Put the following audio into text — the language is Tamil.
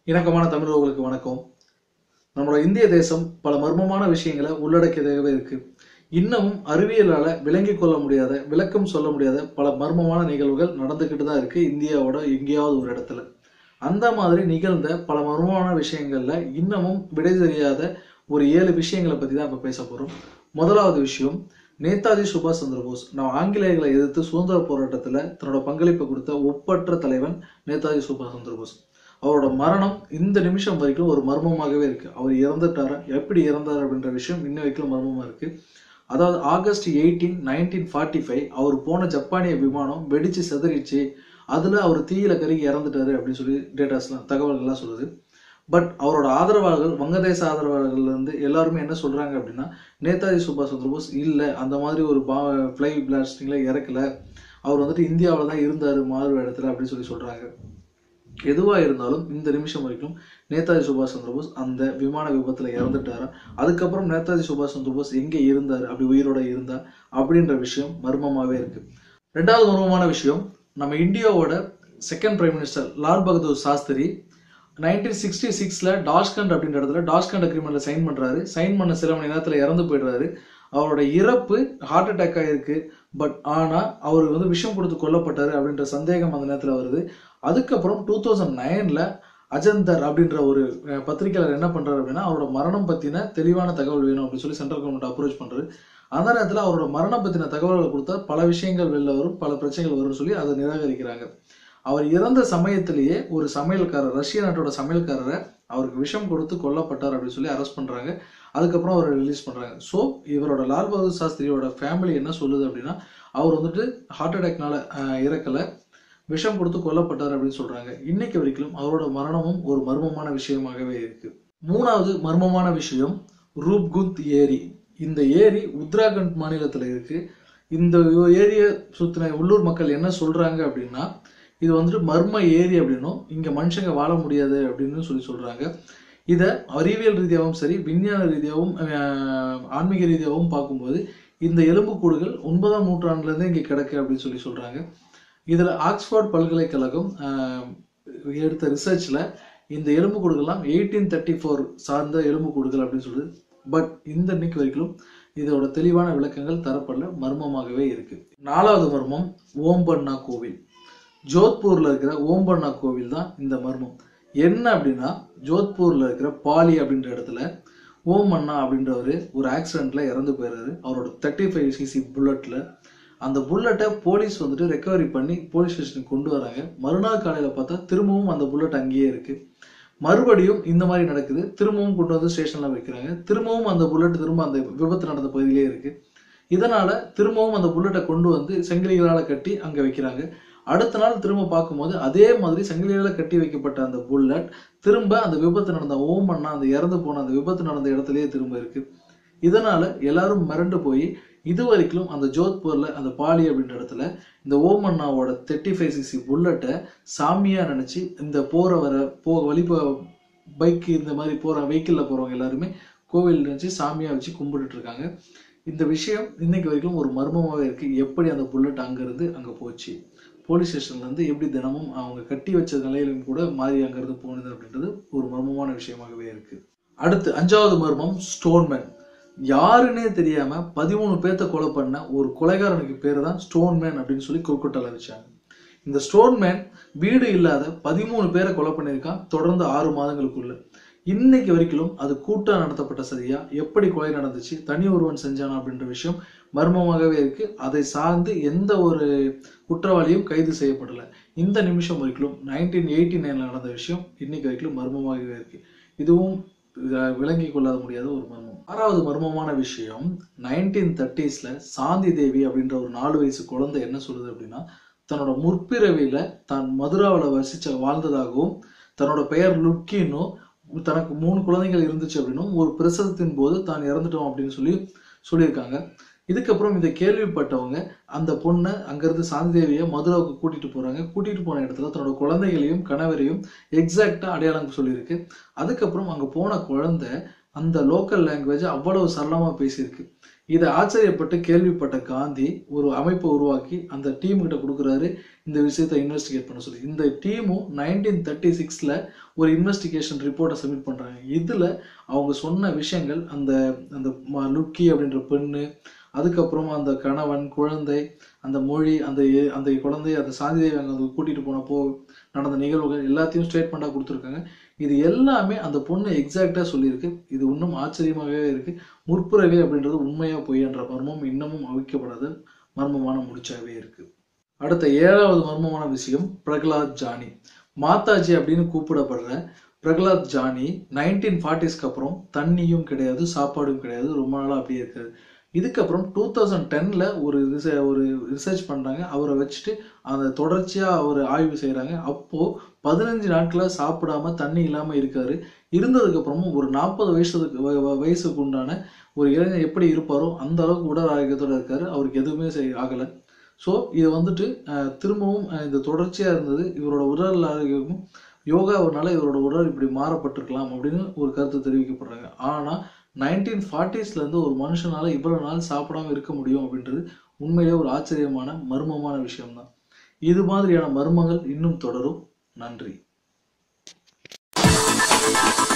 இணக்கமான தமிழர்களுக்கு வணக்கம் நம்மளோட இந்திய தேசம் பல மர்மமான விஷயங்களை உள்ளடக்கியதாகவே இருக்கு இன்னமும் அறிவியலால விளங்கிக் கொள்ள முடியாத விளக்கம் சொல்ல முடியாத பல மர்மமான நிகழ்வுகள் நடந்துக்கிட்டு தான் இருக்கு இந்தியாவோட எங்கேயாவது ஒரு இடத்துல அந்த மாதிரி நிகழ்ந்த பல மர்மமான விஷயங்கள்ல இன்னமும் விடை தெரியாத ஒரு ஏழு விஷயங்களை பத்தி தான் இப்ப பேச போறோம் முதலாவது விஷயம் நேதாஜி சுபாஷ் சந்திர போஸ் நம்ம ஆங்கிலேயர்களை எதிர்த்து சுதந்திர போராட்டத்துல தன்னோட பங்களிப்பை கொடுத்த ஒப்பற்ற தலைவன் நேதாஜி சுபாஷ் சந்திர போஸ் அவரோட மரணம் இந்த நிமிஷம் வரைக்கும் ஒரு மர்மமாகவே இருக்கு அவர் இறந்துட்டாரா எப்படி இறந்தார் அப்படின்ற விஷயம் இன்ன வரைக்கும் மர்மமா இருக்கு அதாவது August eighteen nineteen forty five அவர் போன ஜப்பானிய விமானம் வெடிச்சு செதறிச்சு அதுல அவர் தீயில கருகி இறந்துட்டாரு அப்படின்னு சொல்லி டேட்டாஸ்லாம் தகவல்கள்லாம் சொல்லுது பட் அவரோட ஆதரவாளர்கள் வங்கதேச ஆதரவாளர்கள் இருந்து எல்லாருமே என்ன சொல்றாங்க அப்படின்னா நேதாஜி சுபாஷ் சந்திர போஸ் இல்ல அந்த மாதிரி ஒரு பா ஃப்ளை பிளாஸ்டிங்ல இறக்கல அவர் வந்துட்டு இந்தியாவில் தான் இருந்தாரு மாறு இடத்துல அப்படின்னு சொல்லி சொல்றாங்க எதுவா இருந்தாலும் இந்த நிமிஷம் வரைக்கும் நேதாஜி சுபாஷ் சந்திர போஸ் அந்த விமான விபத்துல இறந்துட்டாரா அதுக்கப்புறம் நேதாஜி சுபாஷ் சந்திர போஸ் எங்க இருந்தாரு அப்படி உயிரோட இருந்தா அப்படின்ற விஷயம் மர்மமாவே இருக்கு ரெண்டாவது மர்மமான விஷயம் நம்ம இந்தியாவோட second prime minister Lal Bahadur Shastri nineteen sixty சிக்ஸ்ல டாஷ்கண்ட் அப்படின்ற இடத்துல டாஷ்கண்ட் அக்ரிமெண்ட்ல சைன் பண்றாரு சைன் பண்ண சில மணி நேரத்துல இறந்து போயிடுறாரு அவரோட இறப்பு ஹார்ட் அட்டாக் ஆயிருக்கு பட் ஆனா அவர் வந்து விஷம் கொடுத்து கொல்லப்பட்டாரு அப்படின்ற சந்தேகம் அந்த நேரத்துல வருது அதுக்கப்புறம் டூ தௌசண்ட் நைன்ல அஜந்தர் அப்படின்ற ஒரு அஹ், பத்திரிக்கையாளர் என்ன பண்றாரு அப்படின்னா அவரோட மரணம் பத்தின தெளிவான தகவல் வேணும் அப்படின்னு சொல்லி சென்ட்ரல் கவர்மெண்ட் அப்ரோச் பண்றாரு அந்த நேரத்துல அவரோட மரணம் பத்தின தகவல்களை கொடுத்தா பல விஷயங்கள் வெளில வரும் பல பிரச்சனைகள் வரும்னு சொல்லி அதை நிராகரிக்கிறாங்க அவர் இறந்த சமயத்திலேயே ஒரு சமையல்காரர் ரஷ்ய நாட்டோட சமையல்காரரை அவருக்கு விஷம் கொடுத்து கொல்லப்பட்டார் அப்படின்னு சொல்லி அரெஸ்ட் பண்றாங்க அதுக்கப்புறம் அவரை ரிலீஸ் பண்றாங்க ஸோ இவரோட லால் பகதூர் சாஸ்திரியோட ஃபேமிலி என்ன சொல்லுது அப்படின்னா அவர் வந்துட்டு ஹார்ட் அட்டாக்னால இறக்கல விஷம் கொடுத்து கொல்லப்பட்டார் அப்படின்னு சொல்றாங்க இன்னைக்கு வரைக்கும் அவரோட மரணமும் ஒரு மர்மமான விஷயமாகவே இருக்கு மூணாவது மர்மமான விஷயம் ரூப்குந்த் ஏரி இந்த ஏரி உத்தராகண்ட் மாநிலத்துல இருக்கு இந்த ஏரியை சுத்தின உள்ளூர் மக்கள் என்ன சொல்றாங்க அப்படின்னா இது வந்துட்டு மர்ம ஏரி அப்படின்னும் இங்க மனுஷங்க வாழ முடியாது அப்படின்னு சொல்லி சொல்றாங்க இதை அறிவியல் ரீதியாகவும் சரி விஞ்ஞான ரீதியாகவும் அஹ், ஆன்மீக ரீதியாகவும் பார்க்கும்போது இந்த எலும்புக்கூடுகள் ஒன்பதாம் நூற்றாண்டுல இருந்தே இங்க கிடக்கு அப்படின்னு சொல்லி சொல்றாங்க இதுல ஆக்ஸ்போர்ட் பல்கலைக்கழகம் அஹ், எடுத்த ரிசர்ச்ல இந்த எலும்புக்கூடுகள்லாம் எயிட்டீன் தேர்ட்டி ஃபோர் சார்ந்த எலும்புக்கூடுகள் அப்படின்னு சொல்லுது பட் இந்த இன்னைக்கு வரைக்கும் இதோட தெளிவான விளக்கங்கள் தரப்படல மர்மமாகவே இருக்கு நாலாவது மர்மம் ஓம்பண்ணா கோவில் ஜோத்பூர்ல இருக்கிற ஓம்பண்ணா கோவில் தான் இந்த மர்மம் என்ன அப்படின்னா ஜோத்பூர்ல இருக்கிற பாலி அப்படின்ற இடத்துல ஓம் அண்ணா அப்படின்றவர் ஒரு ஆக்சிடென்ட்ல இறந்து போயிடுறாரு அவரோட தேர்ட்டி ஃபைவ் சிசி புல்லட்ல அந்த புல்லட்டை போலீஸ் வந்துட்டு ரெக்கவரி பண்ணி போலீஸ் ஸ்டேஷனுக்கு கொண்டு வராங்க மறுநாள் காலையில பார்த்தா திரும்பவும் அந்த புல்லட் அங்கேயே இருக்கு மறுபடியும் இந்த மாதிரி நடக்குது திரும்பவும் கொண்டு வந்து ஸ்டேஷன்ல வைக்கிறாங்க திரும்பவும் அந்த புல்லட் திரும்ப அந்த விபத்து நடந்த பகுதியிலே இருக்கு இதனால திரும்பவும் அந்த புல்லட்டை கொண்டு வந்து செங்கிலிகளால கட்டி அங்க வைக்கிறாங்க அடுத்த நாள் திரும்ப பார்க்கும்போது அதே மாதிரி செங்கிலிகளால கட்டி வைக்கப்பட்ட அந்த புல்லட் திரும்ப அந்த விபத்து நடந்த ஓம் அண்ணா அந்த இறந்து போன அந்த விபத்து நடந்த இடத்துலயே திரும்ப இருக்கு இதனால எல்லாரும் மிரண்டு போய் இது வரைக்கும் அந்த ஜோத்பூர்ல அந்த பாலி அப்படின்ற இடத்துல இந்த ஓம் அண்ணாவோட தேர்ட்டி ஃபைவ் சிசி புல்லட்டை சாமியா நினைச்சு இந்த போற வர போ வழி பைக் இந்த மாதிரி போற வெஹிக்கிள்ல போறவங்க எல்லாருமே கோவில் நினைச்சு சாமியா வச்சு கும்பிட்டுட்டு இருக்காங்க இந்த விஷயம் இன்னைக்கு வரைக்கும் ஒரு மர்மமாவே இருக்கு எப்படி அந்த புல்லட் அங்க இருந்து அங்க போச்சு போலீஸ் ஸ்டேஷன்ல இருந்து எப்படி தினமும் அவங்க கட்டி வச்ச நிலையிலும் கூட மாறி அங்க இருந்து போனது அப்படின்றது ஒரு மர்மமான விஷயமாகவே இருக்கு அடுத்து அஞ்சாவது மர்மம் ஸ்டோன்மேன் யாருன்னே தெரியாம பதிமூணு பேர்த்த கொலை பண்ண ஒரு கொலைகாரனுக்கு பேரு தான் ஸ்டோன்மேன் அப்படின்னு சொல்லி குறுக்கட்டால வச்சாங்க இந்த ஸ்டோன்மேன் வீடு இல்லாத பதிமூணு பேரை கொலை பண்ணியிருக்கான் தொடர்ந்து ஆறு மாதங்களுக்குள்ள இன்னைக்கு வரைக்கும் அது கூட்டா நடத்தப்பட்ட சரியா எப்படி கொலை நடந்துச்சு தனி ஒருவன் செஞ்சானா அப்படின்ற விஷயம் மர்மமாகவே இருக்கு அதை சார்ந்து எந்த ஒரு குற்றவாளியும் கைது செய்யப்படல இந்த நிமிஷம் வரைக்கும் நைன்டீன் எயிட்டி நைன்ல நடந்த விஷயம் இன்னைக்கு வரைக்கும் மர்மமாகவே இருக்கு இதுவும் அஹ், விளங்கிக் கொள்ளாத முடியாத ஒரு மர்மம் ஆறாவது மர்மமான விஷயம் நைன்டீன் தேர்ட்டிஸ்ல சாந்தி தேவி அப்படின்ற ஒரு நாலு வயசு குழந்தை என்ன சொல்லுது அப்படின்னா தன்னோட முற்பிறவியில தான் மதுராவில் வசிச்ச வாழ்ந்ததாகவும் தன்னோட பெயர் லுக்கின்னும் தனக்கு மூணு குழந்தைகள் இருந்துச்சு அப்படின்னும் ஒரு பிரசவத்தின் போது தான் இறந்துட்டோம் அப்படின்னு சொல்லி சொல்லியிருக்காங்க இதுக்கப்புறம் இதை கேள்விப்பட்டவங்க அந்த பொண்ணை அங்கிருந்து சாந்திதேவியை மதுராவுக்கு கூட்டிட்டு போறாங்க கூட்டிட்டு போன இடத்துல தன்னோட குழந்தைகளையும் கணவரையும் எக்ஸாக்டா அடையாளம் சொல்லியிருக்கு அதுக்கப்புறம் அங்க போன குழந்தை அந்த லோக்கல் லாங்குவேஜ் அவ்வளவு சரளமா பேசியிருக்கு இதை ஆச்சரியப்பட்டு கேள்விப்பட்ட காந்தி ஒரு அமைப்பை உருவாக்கி அந்த டீம் கிட்ட கொடுக்குறாரு இந்த விஷயத்தை இன்வெஸ்டிகேட் பண்ண சொல்லி இந்த டீமும் நைன்டீன் தேர்ட்டி சிக்ஸில் ஒரு இன்வெஸ்டிகேஷன் ரிப்போர்ட்டை சப்மிட் பண்ணுறாங்க இதில் அவங்க சொன்ன விஷயங்கள் அந்த அந்த ம- லுக்கி அப்படின்ற பெண்ணு அதுக்கப்புறம் அந்த கணவன் குழந்தை அந்த மொழி அந்த எ- அந்த குழந்தை அந்த சாந்திதேவி அங்கே கூட்டிகிட்டு போனப்போ நடந்த நிகழ்வுகள் எல்லாத்தையும் ஸ்டேட்மெண்ட்டாக கொடுத்துருக்காங்க இது எல்லாமே அந்த பொண்ணு எக்ஸாக்டாக சொல்லியிருக்கு இது இன்னும் ஆச்சரியமாகவே இருக்கு முற்புறவி அப்படின்றது உண்மையா பொய்யன்ற மர்மம் இன்னமும் அவிக்கப்படாத மர்மமான முடிச்சாவே இருக்கு அடுத்த ஏழாவது மர்மமான விஷயம் பிரகலாத் ஜானி மாதாஜி அப்படின்னு கூப்பிடப்படுற பிரகலாத் ஜானி நைன்டீன் ஃபார்ட்டிஸ்க்கு அப்புறம் தண்ணியும் கிடையாது சாப்பாடும் கிடையாது ரொம்ப நாளாக அப்படியே இருக்காரு இதுக்கப்புறம் டூ தௌசண்ட் டென்னில் ஒரு ரிச ஒரு ரிசர்ச் பண்ணுறாங்க அவரை வச்சுட்டு அந்த தொடர்ச்சியாக அவர் ஆய்வு செய்கிறாங்க அப்போது பதினஞ்சு நாட்களாக சாப்பிடாம தண்ணி இல்லாமல் இருக்காரு இருந்ததுக்கப்புறமும் ஒரு நாற்பது வயசுக்கு வ- வ- வயசுக்கு உண்டான ஒரு இளைஞர் எப்படி இருப்பாரோ அந்த அளவுக்கு உடல் ஆரோக்கியத்தோட இருக்காரு அவருக்கு எதுவுமே செய் ஆகலை ஸோ இது வந்துட்டு அஹ், திரும்பவும் அஹ், இந்த தொடர்ச்சியாக இருந்தது இவரோட உடல் ஆரோக்கியமும் யோகாவினால இவரோட உடல் இப்படி மாறப்பட்டிருக்கலாம் அப்படின்னு ஒரு கருத்து தெரிவிக்கப்படுறாங்க ஆனால் நைன்டீன் ஃபார்ட்டிஸ்லேருந்து ஒரு மனுஷனால இவ்வளவு நாள் சாப்பிடாம இருக்க முடியும் அப்படின்றது உண்மையிலே ஒரு ஆச்சரியமான மர்மமான விஷயம்தான் இது மாதிரியான மர்மங்கள் இன்னும் தொடரும் நன்றி